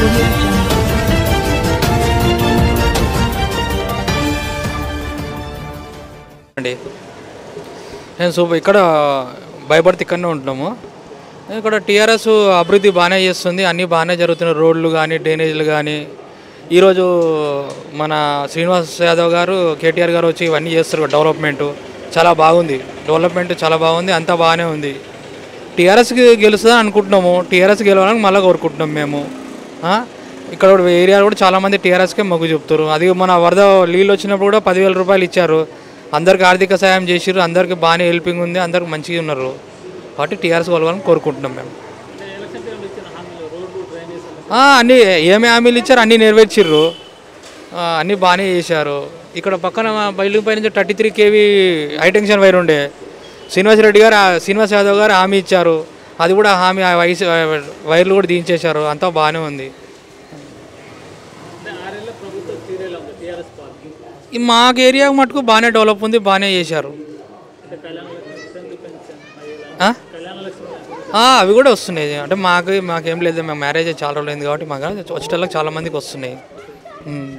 audio jungle. అండి నేను super ఇక్కడ భయపడితే ఇక్కడనే ఉంటున్నాము ఇక్కడ టీఆర్ఎస్ అభివృద్ధి బాగానే చేస్తుంది అన్నీ బాగానే జరుగుతున్నాయి రోడ్లు కానీ డ్రైనేజీలు కానీ ఈరోజు మన శ్రీనివాస్ యాదవ్ గారు కేటీఆర్ గారు వచ్చి ఇవన్నీ చేస్తారు డెవలప్మెంట్ చాలా బాగుంది డెవలప్మెంట్ చాలా బాగుంది అంతా బాగానే ఉంది టీఆర్ఎస్కి గెలుస్తుందని అనుకుంటున్నాము టీఆర్ఎస్ గెలవాలని మళ్ళీ కోరుకుంటున్నాం మేము ఆ? ఇక్కడ కూడా ఏరియా కూడా చాలామంది టీఆర్ఎస్కే మొగ్గు చెప్తారు అది మన వరద నీళ్ళు వచ్చినప్పుడు కూడా పదివేల రూపాయలు ఇచ్చారు అందరికి ఆర్థిక సాయం చేసిర్రు అందరికి బాగానే హెల్పింగ్ ఉంది అందరికి మంచిగా ఉన్నారు కాబట్టి టీఆర్ఎస్ కలవాలని కోరుకుంటున్నాం మేము ఆ, అన్నీ ఏమి హామీలు ఇచ్చారు అన్నీ నెరవేర్చిర్రు ఆ, అన్నీ బాగానే చేశారు ఇక్కడ పక్కన బయలు పైన thirty three KV high tension wire ఉండే శ్రీనివాస్ రెడ్డి గారు ఆ- శ్రీనివాస్ యాదవ్ గారు హామీ ఇచ్చారు అది కూడా హామీ ఆ వయసు వైర్లు కూడా దించేశారు అంతా బాగానే ఉంది ఈ మాకు ఏరియా మటుకు బాగానే డెవలప్ ఉంది బాగానే చేశారు ఆ? ఆ, అవి కూడా వస్తున్నాయి అంటే మాకు మాకేం లేదు మేము మ్యారేజ్ చాలా రోజులు అయింది కాబట్టి మాకు వచ్చేటోళ్ళకి చాలా మందికి వస్తున్నాయి ఉమ్.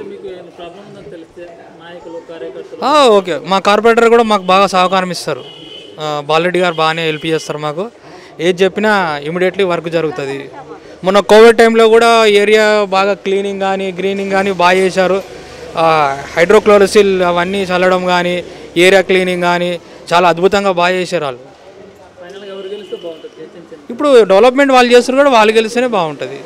ఆ, ఓకే మా కార్పొరేటర్ కూడా మాకు బాగా సహకారం ఇస్తారు ఆ, బాలరెడ్డి గారు బాగానే హెల్ప్ చేస్తారు మాకు ఏది చెప్పినా ఇమీడియట్లీ వర్క్ జరుగుతుంది మొన్న కోవిడ్ టైంలో కూడా ఏరియా బాగా క్లీనింగ్ కానీ గ్రీనింగ్ కానీ బాగా చేశారు హైడ్రోక్లోరోసిల్ అవన్నీ చల్లడం కానీ ఏరియా క్లీనింగ్ కానీ చాలా అద్భుతంగా బాగా చేశారు వాళ్ళు ఇప్పుడు డెవలప్మెంట్ వాళ్ళు చేస్తారు కూడా వాళ్ళు గెలిస్తేనే బాగుంటుంది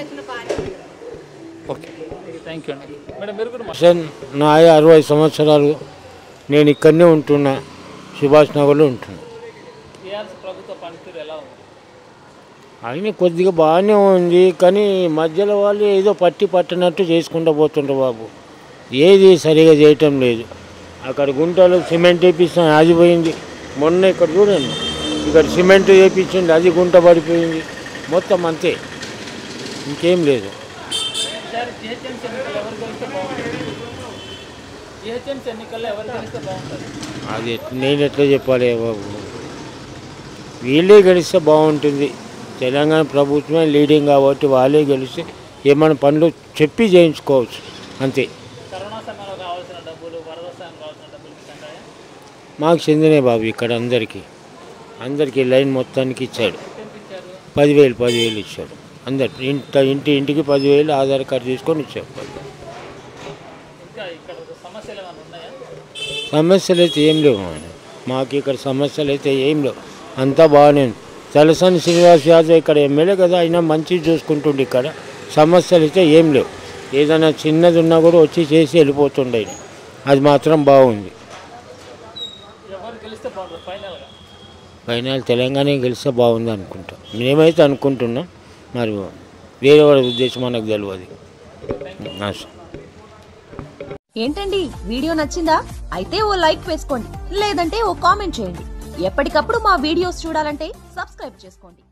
ఓకే థ్యాంక్ యూ అండి మేడం మీరు కూడా సార్ నా ఆయ అరవై సంవత్సరాలు నేను ఇక్కడనే ఉంటున్నా సుభాష్ నగర్లో ఉంటున్నా టీఆర్ఎస్ ప్రభుత్వ పనితీరు ఎలా ఉంది ఆయన కొద్దిగా బాగానే ఉంది కానీ మధ్యలో వాళ్ళు ఏదో పట్టి పట్టినట్టు చేసుకుంటూ పోతుండ్రు బాబు ఏది సరిగా చేయటం లేదు అక్కడ గుంటలో సిమెంట్ వేపిస్తాను అది పోయింది మొన్న ఇక్కడ చూడండి ఇక్కడ సిమెంట్ వేపించింది అది గుంట పడిపోయింది మొత్తం అంతే ఇంకేం లేదు ఈసారి జిహెచ్ఎంసీ ఎన్నికల్లో ఎవరు గెలిస్తే బాగుంటుంది జిహెచ్ఎంసీ ఎన్నికల్లో ఎవరు గెలిస్తే బాగుంటుంది అది ఎట్- నేను ఎట్లా చెప్పాలి బాబు వీళ్ళే గెలిస్తే బాగుంటుంది తెలంగాణ ప్రభుత్వమే లీడింగ్ కాబట్టి వాళ్ళే గెలిస్తే ఏమైనా పనులు చెప్పి చేయించుకోవచ్చు అంతే కరోనా సమయంలో కావాల్సిన డబ్బులు వరద సాయం కావాల్సిన డబ్బులు మీకు అంటాయా మాకు చెందినే బాబు ఇక్కడ అందరికీ అందరికీ లైన్ మొత్తానికి ఇచ్చాడు ఎంత ఇచ్చారు పదివేలు పదివేలు ఇచ్చాడు అందరు ఇంటి ఇంటి ఇంటికి పదివేలు ఆధార్ కార్డు తీసుకొని ఇచ్చాడు ఇంకా ఇక్కడ సమస్యలు ఏమైనా ఉన్నాయా సమస్యలు అయితే ఏం లేవు ఆయన మాకు ఇక్కడ సమస్యలు అయితే ఏం లేవు అంతా బాగానే ఉంది తలసాని శ్రీనివాస్ యాదవ్ ఇక్కడ ఎమ్మెల్యే కదా అయినా మంచిగా చూసుకుంటుండే ఇక్కడ సమస్యలు అయితే ఏం లేవు ఏదైనా చిన్నది ఉన్నా కూడా వచ్చి చేసి వెళ్ళిపోతుండే ఆయన. అది మాత్రం బాగుంది ఎవరు గెలిస్తే బాగుంటుంది ఫైనల్గా ఫైనల్ తెలంగాణ గెలిస్తే బాగుంది అనుకుంటాం మేమైతే అనుకుంటున్నాం మరి వేరే వాళ్ళ ఉద్దేశం మనకు తెలియదు ఆ, సరే. ఏంటండి వీడియో నచ్చిందా అయితే ఓ లైక్ వేసుకోండి లేదంటే ఓ కామెంట్ చేయండి ఎప్పటికప్పుడు మా వీడియోస్ చూడాలంటే సబ్స్క్రైబ్ చేసుకోండి